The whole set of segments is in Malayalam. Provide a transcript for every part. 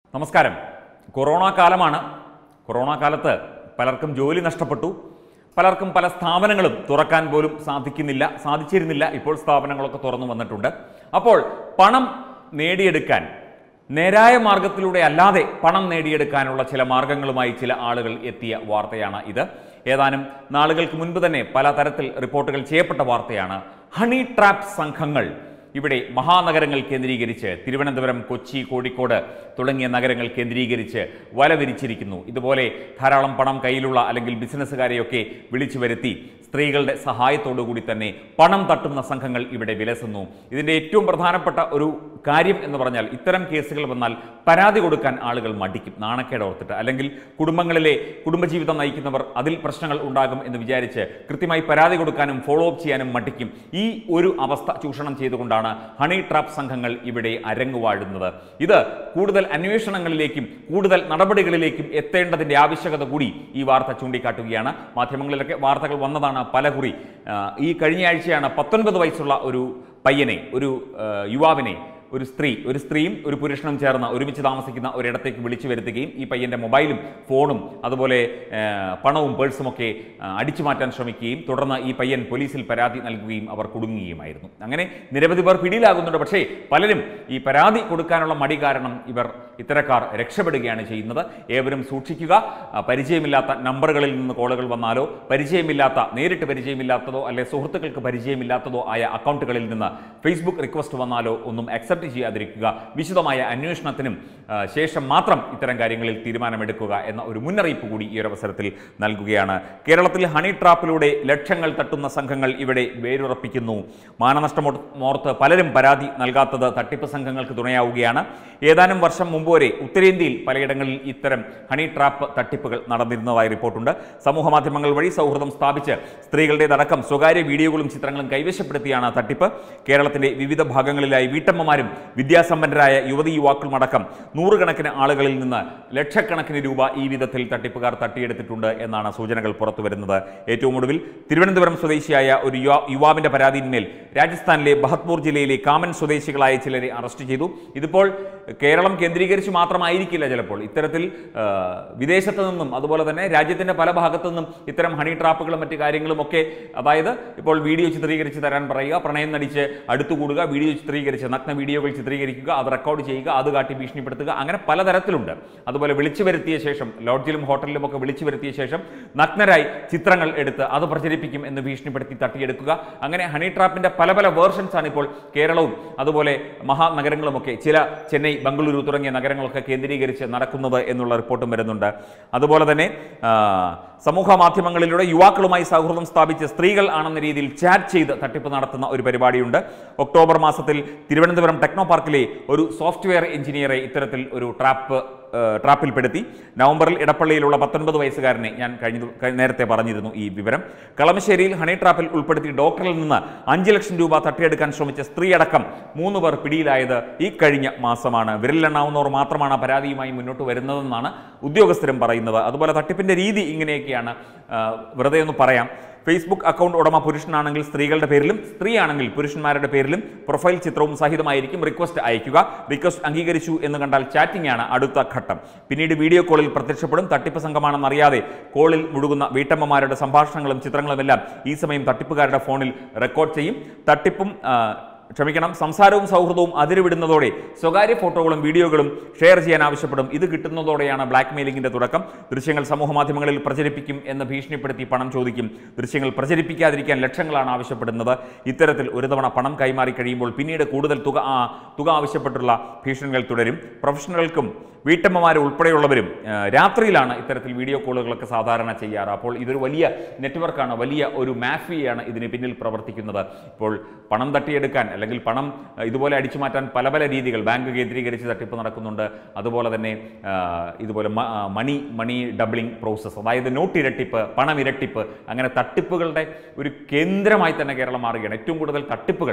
നമസ്കാരം കൊറോണ കാലമാണ് കൊറോണ കാലത്ത് പലർക്കും ജോലി നഷ്ടപ്പെട്ടു പലർക്കും പല സ്ഥാപനങ്ങളും തുറക്കാൻ പോലും സാധിക്കുന്നില്ല സാധിച്ചിരുന്നില്ല ഇപ്പോൾ സ്ഥാപനങ്ങളൊക്കെ തുറന്നു വന്നിട്ടുണ്ട് അപ്പോൾ പണം നേടിയെടുക്കാൻ നേരായ മാർഗത്തിലൂടെ അല്ലാതെ പണം നേടിയെടുക്കാനുള്ള ചില മാർഗങ്ങളുമായി ചില ആളുകൾ എത്തിയ വാർത്തയാണ് ഇത് ഏതാനും നാളുകൾക്ക് മുൻപ് തന്നെ പല തരത്തിൽ റിപ്പോർട്ടുകൾ ചെയ്യപ്പെട്ട വാർത്തയാണ് ഹണി ട്രാപ്പ് സംഘങ്ങൾ ഇവിടെ മഹാനഗരങ്ങൾ കേന്ദ്രീകരിച്ച് തിരുവനന്തപുരം കൊച്ചി കോഴിക്കോട് തുടങ്ങിയ നഗരങ്ങൾ കേന്ദ്രീകരിച്ച് വല വിരിച്ചിരിക്കുന്നു ഇതുപോലെ ധാരാളം പണം കയ്യിലുള്ള അല്ലെങ്കിൽ ബിസിനസ്സുകാരെയൊക്കെ വിളിച്ചു വരുത്തി സ്ത്രീകളുടെ സഹായത്തോടു കൂടി തന്നെ പണം തട്ടുന്ന സംഘങ്ങൾ ഇവിടെ വിലസുന്നു ഇതിൻ്റെ ഏറ്റവും പ്രധാനപ്പെട്ട ഒരു കാര്യം എന്ന് പറഞ്ഞാൽ ഇത്തരം കേസുകൾ വന്നാൽ പരാതി കൊടുക്കാൻ ആളുകൾ മടിക്കും നാണക്കേട് ഓർത്തിട്ട് അല്ലെങ്കിൽ കുടുംബങ്ങളിലെ കുടുംബജീവിതം നയിക്കുന്നവർ അതിൽ പ്രശ്നങ്ങൾ ഉണ്ടാകും എന്ന് വിചാരിച്ച് കൃത്യമായി പരാതി കൊടുക്കാനും ഫോളോ അപ്പ് ചെയ്യാനും മടിക്കും ഈ ഒരു അവസ്ഥ ചൂഷണം ചെയ്തുകൊണ്ടാണ് ഹണി ട്രാപ്പ് സംഘങ്ങൾ ഇവിടെ അരങ്ങുവാഴുന്നത് ഇത് കൂടുതൽ അന്വേഷണങ്ങളിലേക്കും കൂടുതൽ നടപടികളിലേക്കും എത്തേണ്ടതിന്റെ ആവശ്യകത കൂടി ഈ വാർത്ത ചൂണ്ടിക്കാട്ടുകയാണ് മാധ്യമങ്ങളിലൊക്കെ വാർത്തകൾ വന്നതാണ് പലകുറി ആ, ഈ കഴിഞ്ഞ ആഴ്ചയാണ് പത്തൊൻപത് വയസ്സുള്ള ഒരു പയ്യനെ ഒരു ആ, യുവാവിനെ ഒരു സ്ത്രീ ഒരു സ്ത്രീയും ഒരു പുരുഷനും ചേർന്ന് ഒരുമിച്ച് താമസിക്കുന്ന ഒരിടത്തേക്ക് വിളിച്ചു വരുത്തുകയും ഈ പയ്യന്റെ മൊബൈലും ഫോണും അതുപോലെ ആ, പണവും പേഴ്സും ഒക്കെ ആ, അടിച്ചു മാറ്റാൻ ശ്രമിക്കുകയും തുടർന്ന് ഈ പയ്യൻ പോലീസിൽ പരാതി നൽകുകയും അവർ കുടുങ്ങുകയുമായിരുന്നു അങ്ങനെ നിരവധി പേർ പിടിയിലാകുന്നുണ്ട് പക്ഷേ പലരും ഈ പരാതി കൊടുക്കാനുള്ള മടി കാരണം ഇവർ ഇത്തരക്കാർ രക്ഷപ്പെടുകയാണ് ചെയ്യുന്നത് ഏവരും സൂക്ഷിക്കുക ആ, പരിചയമില്ലാത്ത നമ്പറുകളിൽ നിന്ന് കോളുകൾ വന്നാലോ പരിചയമില്ലാത്ത നേരിട്ട് പരിചയമില്ലാത്തതോ അല്ലെ സുഹൃത്തുക്കൾക്ക് പരിചയമില്ലാത്തതോ ആയ അക്കൗണ്ടുകളിൽ നിന്ന് ഫേസ്ബുക്ക് റിക്വസ്റ്റ് വന്നാലോ ഒന്നും അക്സെപ്റ്റ് ചെയ്യാതിരിക്കുക വിശദമായ അന്വേഷണത്തിനും ആ, ശേഷം മാത്രം ഇത്തരം കാര്യങ്ങളിൽ തീരുമാനമെടുക്കുക എന്ന ഒരു മുന്നറിയിപ്പ് കൂടി ഈ ഒരു അവസരത്തിൽ നൽകുകയാണ് കേരളത്തിൽ ഹണി ട്രാപ്പിലൂടെ ലക്ഷങ്ങൾ തട്ടുന്ന സംഘങ്ങൾ ഇവിടെ വേരുറപ്പിക്കുന്നു മാനനഷ്ടമോർത്ത് പലരും പരാതി നൽകാത്തത് തട്ടിപ്പ് സംഘങ്ങൾക്ക് തുണയാവുകയാണ് ഏതാനും വർഷം മുമ്പ് വരെ ഉത്തരേന്ത്യയിൽ പലയിടങ്ങളിൽ ഇത്തരം ഹണി ട്രാപ്പ് തട്ടിപ്പുകൾ നടന്നിരുന്നതായി റിപ്പോർട്ടുണ്ട് സമൂഹ മാധ്യമങ്ങൾ വഴി സൗഹൃദം സ്ഥാപിച്ച് സ്ത്രീകളുടേതടക്കം സ്വകാര്യ വീഡിയോകളും ചിത്രങ്ങളും കൈവശപ്പെടുത്തിയാണ് തട്ടിപ്പ് കേരളത്തിന്റെ വിവിധ ഭാഗങ്ങളിലായി വീട്ടമ്മമാരും വിദ്യാസമ്പന്നരായ യുവതി യുവാക്കളും അടക്കം നൂറുകണക്കിന് ആളുകളിൽ നിന്ന് ലക്ഷക്കണക്കിന് രൂപ ഈ വിധത്തിൽ തട്ടിപ്പുകാർ തട്ടിയെടുത്തിട്ടുണ്ട് എന്നാണ് സൂചനകൾ പുറത്തു വരുന്നത് ഏറ്റവും ഒടുവിൽ തിരുവനന്തപുരം സ്വദേശിയായ ഒരു യുവാ യുവാവിന്റെ പരാതിയിന്മേൽ രാജസ്ഥാനിലെ ബഹത്പൂർ ജില്ലയിലെ കാമൻ സ്വദേശികളായ ചിലരെ അറസ്റ്റ് ചെയ്തു ഇതിപ്പോൾ കേരളം കേന്ദ്രീകരിച്ച് മാത്രമായിരിക്കില്ല ചിലപ്പോൾ ഇത്തരത്തിൽ ആ, വിദേശത്ത് നിന്നും അതുപോലെ തന്നെ രാജ്യത്തിന്റെ പല ഭാഗത്തു നിന്നും ഇത്തരം ഹണി ട്രാപ്പുകളും മറ്റു കാര്യങ്ങളും ഒക്കെ അതായത് ഇപ്പോൾ വീഡിയോ ചിത്രീകരിച്ച് തരാൻ പറയുക പ്രണയം നടിച്ച് അടുത്തുകൂടുക വീഡിയോ ചിത്രീകരിച്ച് നഗ്ന വീഡിയോകൾ ചിത്രീകരിക്കുക അത് റെക്കോർഡ് ചെയ്യുക അത് കാട്ടി ഭീഷണിപ്പെടുത്തുക അങ്ങനെ പലതരത്തിലുണ്ട് അതുപോലെ വിളിച്ചു വരുത്തിയ ശേഷം ലോഡ്ജിലും ഹോട്ടലിലും ഒക്കെ വിളിച്ചു വരുത്തിയ ശേഷം നഗ്നരായി ചിത്രങ്ങൾ എടുത്ത് അത് പ്രചരിപ്പിക്കും എന്ന് ഭീഷണിപ്പെടുത്തി തട്ടിയെടുക്കുക അങ്ങനെ ഹണി ട്രാപ്പിന്റെ പല പല വേർഷൻസ് ആണ് ഇപ്പോൾ കേരളവും അതുപോലെ മഹാനഗരങ്ങളുമൊക്കെ ചില ചെന്നൈ ബംഗളൂരു തുടങ്ങിയ നഗരങ്ങളൊക്കെ കേന്ദ്രീകരിച്ച് നടക്കുന്നത് എന്നുള്ള റിപ്പോർട്ടും വരുന്നുണ്ട് അതുപോലെ തന്നെ ആ, സമൂഹ മാധ്യമങ്ങളിലൂടെ യുവാക്കളുമായി സൗഹൃദം സ്ഥാപിച്ച് സ്ത്രീകൾ ആണെന്ന രീതിയിൽ ചാറ്റ് ചെയ്ത് തട്ടിപ്പ് നടത്തുന്ന ഒരു പരിപാടിയുണ്ട് ഒക്ടോബർ മാസത്തിൽ തിരുവനന്തപുരം ടെക്നോ പാർക്കിലെ ഒരു സോഫ്റ്റ്വെയർ എഞ്ചിനീയറെ ഇത്തരത്തിൽ ഒരു ട്രാപ്പ് ഏഹ്, ട്രാപ്പിൽപ്പെടുത്തി നവംബറിൽ ഇടപ്പള്ളിയിലുള്ള പത്തൊൻപത് വയസ്സുകാരനെ ഞാൻ കഴിഞ്ഞ ദിവ- കഴി- നേരത്തെ പറഞ്ഞിരുന്നു ഈ വിവരം കളമശ്ശേരിയിൽ ഹണി ട്രാപ്പിൽ ഉൾപ്പെടുത്തി ഡോക്ടറിൽ നിന്ന് അഞ്ച് ലക്ഷം രൂപ തട്ടിയെടുക്കാൻ ശ്രമിച്ച സ്ത്രീയടക്കം മൂന്ന് പേർ പിടിയിലായത് ഈ കഴിഞ്ഞ മാസമാണ് വിരലിലെണ്ണാവുന്നവർ മാത്രമാണ് ആ പരാതിയുമായി മുന്നോട്ട് വരുന്നതെന്നാണ് ഉദ്യോഗസ്ഥരും പറയുന്നത് അതുപോലെ തട്ടിപ്പിന്റെ രീതി ഇങ്ങനെയൊക്കെയാണ് ആ, വെറുതെ ഒന്ന് പറയാം ഫേസ്ബുക്ക് അക്കൗണ്ട് ഉടമ പുരുഷനാണെങ്കിൽ സ്ത്രീകളുടെ പേരിലും സ്ത്രീയാണെങ്കിൽ പുരുഷന്മാരുടെ പേരിലും പ്രൊഫൈൽ ചിത്രവും സഹിതമായിരിക്കും റിക്വസ്റ്റ് അയക്കുക റിക്വസ്റ്റ് അംഗീകരിച്ചു എന്ന് കണ്ടാൽ ചാറ്റിംഗ് ആണ് അടുത്ത ഘട്ടം പിന്നീട് വീഡിയോ കോളിൽ പ്രത്യക്ഷപ്പെടും തട്ടിപ്പ് സംഘമാണെന്നറിയാതെ കോളിൽ മുഴുകുന്ന വീട്ടമ്മമാരുടെ സംഭാഷണങ്ങളും ചിത്രങ്ങളുമെല്ലാം ഈ സമയം തട്ടിപ്പുകാരുടെ ഫോണിൽ റെക്കോർഡ് ചെയ്യും തട്ടിപ്പും ആ, ക്ഷമിക്കണം സംസാരവും സൗഹൃദവും അതിരുവിടുന്നതോടെ സ്വകാര്യ ഫോട്ടോകളും വീഡിയോകളും ഷെയർ ചെയ്യാൻ ആവശ്യപ്പെടും ഇത് കിട്ടുന്നതോടെയാണ് ബ്ലാക്ക് മെയിലിംഗിന്റെ തുടക്കം ദൃശ്യങ്ങൾ സമൂഹ മാധ്യമങ്ങളിൽ പ്രചരിപ്പിക്കും എന്ന് ഭീഷണിപ്പെടുത്തി പണം ചോദിക്കും ദൃശ്യങ്ങൾ പ്രചരിപ്പിക്കാതിരിക്കാൻ ലക്ഷങ്ങളാണ് ആവശ്യപ്പെടുന്നത് ഇത്തരത്തിൽ ഒരു തവണ പണം കൈമാറി കഴിയുമ്പോൾ പിന്നീട് കൂടുതൽ തുക ആ തുക ആവശ്യപ്പെട്ടുള്ള ഭീഷണികൾ തുടരും പ്രൊഫഷണലുകൾക്കും വീട്ടമ്മമാരും ഉൾപ്പെടെയുള്ളവരും ആ, രാത്രിയിലാണ് ഇത്തരത്തിൽ വീഡിയോ കോളുകളൊക്കെ സാധാരണ ചെയ്യാറ് അപ്പോൾ ഇതൊരു വലിയ നെറ്റ്വർക്കാണ് വലിയ ഒരു മാഫിയയാണ് ഇതിന് പിന്നിൽ പ്രവർത്തിക്കുന്നത് ഇപ്പോൾ പണം തട്ടിയെടുക്കാൻ അല്ലെങ്കിൽ പണം ആ, ഇതുപോലെ അടിച്ചു മാറ്റാൻ പല പല രീതികൾ ബാങ്ക് കേന്ദ്രീകരിച്ച് തട്ടിപ്പ് നടക്കുന്നുണ്ട് അതുപോലെ തന്നെ ആ, ഇതുപോലെ മ- ആ, മണി മണി ഡബിളിംഗ് പ്രോസസ്സ് അതായത് നോട്ട് ഇരട്ടിപ്പ് പണം ഇരട്ടിപ്പ് അങ്ങനെ തട്ടിപ്പുകളുടെ ഒരു കേന്ദ്രമായി തന്നെ കേരളം മാറുകയാണ് ഏറ്റവും കൂടുതൽ തട്ടിപ്പുകൾ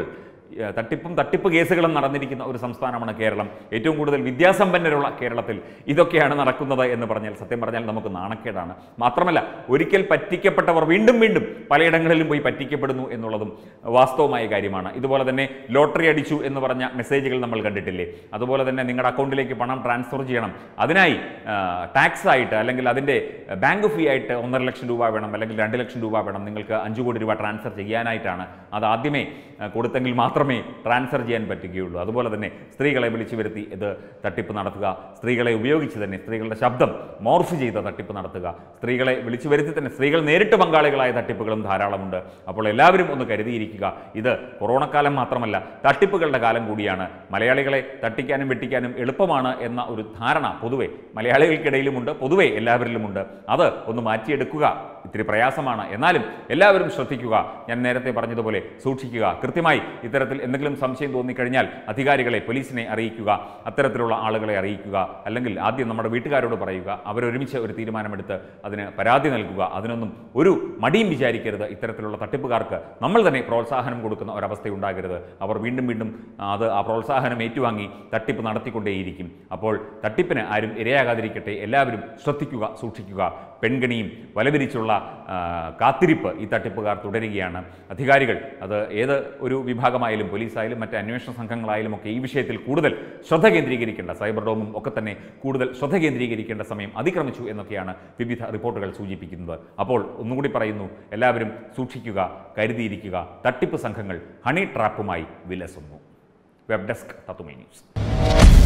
ഏഹ്, തട്ടിപ്പും തട്ടിപ്പ് കേസുകളും നടന്നിരിക്കുന്ന ഒരു സംസ്ഥാനമാണ് കേരളം ഏറ്റവും കൂടുതൽ വിദ്യാസമ്പന്നരുള്ള കേരളത്തിൽ ഇതൊക്കെയാണ് നടക്കുന്നത് എന്ന് പറഞ്ഞാൽ സത്യം പറഞ്ഞാൽ നമുക്ക് നാണക്കേടാണ് മാത്രമല്ല ഒരിക്കൽ പറ്റിക്കപ്പെട്ടവർ വീണ്ടും വീണ്ടും പലയിടങ്ങളിലും പോയി പറ്റിക്കപ്പെടുന്നു എന്നുള്ളതും വാസ്തവമായ കാര്യമാണ് ഇതുപോലെ തന്നെ ലോട്ടറി അടിച്ചു എന്ന് പറഞ്ഞ മെസ്സേജുകൾ നമ്മൾ കണ്ടിട്ടില്ലേ അതുപോലെ തന്നെ നിങ്ങളുടെ അക്കൗണ്ടിലേക്ക് പണം ട്രാൻസ്ഫർ ചെയ്യണം അതിനായി ടാക്സ് ആയിട്ട് അല്ലെങ്കിൽ അതിൻ്റെ ബാങ്ക് ഫീ ആയിട്ട് ഒന്നര ലക്ഷം രൂപ വേണം അല്ലെങ്കിൽ രണ്ട് ലക്ഷം രൂപ വേണം നിങ്ങൾക്ക് അഞ്ച് കോടി രൂപ ട്രാൻസ്ഫർ ചെയ്യാനായിട്ടാണ് അത് ആദ്യമേ ആ, കൊടുത്തെങ്കിൽ മാത്രമേ ട്രാൻസ്ഫർ ചെയ്യാൻ പറ്റുകയുള്ളൂ അതുപോലെ തന്നെ സ്ത്രീകളെ വിളിച്ചു വരുത്തി ഇത് തട്ടിപ്പ് നടത്തുക സ്ത്രീകളെ ഉപയോഗിച്ച് തന്നെ സ്ത്രീകളുടെ ശബ്ദം മോർഫ് ചെയ്ത തട്ടിപ്പ് നടത്തുക സ്ത്രീകളെ വിളിച്ചു വരുത്തി തന്നെ സ്ത്രീകൾ നേരിട്ട് പങ്കാളികളായ തട്ടിപ്പുകളും ധാരാളമുണ്ട് അപ്പോൾ എല്ലാവരും ഒന്ന് കരുതിയിരിക്കുക ഇത് കൊറോണക്കാലം മാത്രമല്ല തട്ടിപ്പുകളുടെ കാലം കൂടിയാണ് മലയാളികളെ തട്ടിക്കാനും വെട്ടിക്കാനും എളുപ്പമാണ് എന്ന ഒരു ധാരണ പൊതുവെ മലയാളികൾക്കിടയിലുമുണ്ട് പൊതുവെ എല്ലാവരിലുമുണ്ട് അത് ഒന്ന് മാറ്റിയെടുക്കുക ഇത്തിരി പ്രയാസമാണ് എന്നാലും എല്ലാവരും ശ്രദ്ധിക്കുക ഞാൻ നേരത്തെ പറഞ്ഞതുപോലെ സൂക്ഷിക്കുക കൃത്യമായി ഇത്തരത്തിൽ എന്തെങ്കിലും സംശയം തോന്നിക്കഴിഞ്ഞാൽ അധികാരികളെ പോലീസിനെ അറിയിക്കുക അത്തരത്തിലുള്ള ആളുകളെ അറിയിക്കുക അല്ലെങ്കിൽ ആദ്യം നമ്മുടെ വീട്ടുകാരോട് പറയുക അവരൊരുമിച്ച് ഒരു തീരുമാനമെടുത്ത് അതിന് പരാതി നൽകുക അതിനൊന്നും ഒരു മടിയും വിചാരിക്കരുത് ഇത്തരത്തിലുള്ള തട്ടിപ്പുകാർക്ക് നമ്മൾ തന്നെ പ്രോത്സാഹനം കൊടുക്കുന്ന ഒരവസ്ഥ ഉണ്ടാകരുത് അവർ വീണ്ടും വീണ്ടും അത് ആ പ്രോത്സാഹനം ഏറ്റുവാങ്ങി തട്ടിപ്പ് നടത്തിക്കൊണ്ടേയിരിക്കും അപ്പോൾ തട്ടിപ്പിന് ആരും ഇരയാകാതിരിക്കട്ടെ എല്ലാവരും ശ്രദ്ധിക്കുക സൂക്ഷിക്കുക പെൺകണിയും വലവിരിച്ചുള്ള ആ, കാത്തിരിപ്പ് ഈ തട്ടിപ്പുകാർ തുടരുകയാണ് അധികാരികൾ അത് ഏത് ഒരു വിഭാഗമായാലും പോലീസായാലും മറ്റ് അന്വേഷണ സംഘങ്ങളായാലും ഒക്കെ ഈ വിഷയത്തിൽ കൂടുതൽ ശ്രദ്ധ കേന്ദ്രീകരിക്കേണ്ട സൈബർ ഡോമും ഒക്കെ തന്നെ കൂടുതൽ ശ്രദ്ധ കേന്ദ്രീകരിക്കേണ്ട സമയം അതിക്രമിച്ചു എന്നൊക്കെയാണ് വിവിധ റിപ്പോർട്ടുകൾ സൂചിപ്പിക്കുന്നത് അപ്പോൾ ഒന്നുകൂടി പറയുന്നു എല്ലാവരും സൂക്ഷിക്കുക കരുതിയിരിക്കുക തട്ടിപ്പ് സംഘങ്ങൾ ഹണി ട്രാപ്പുമായി വിലസുന്നു വെബ് ഡെസ്ക് തത്തുമൈ ന്യൂസ്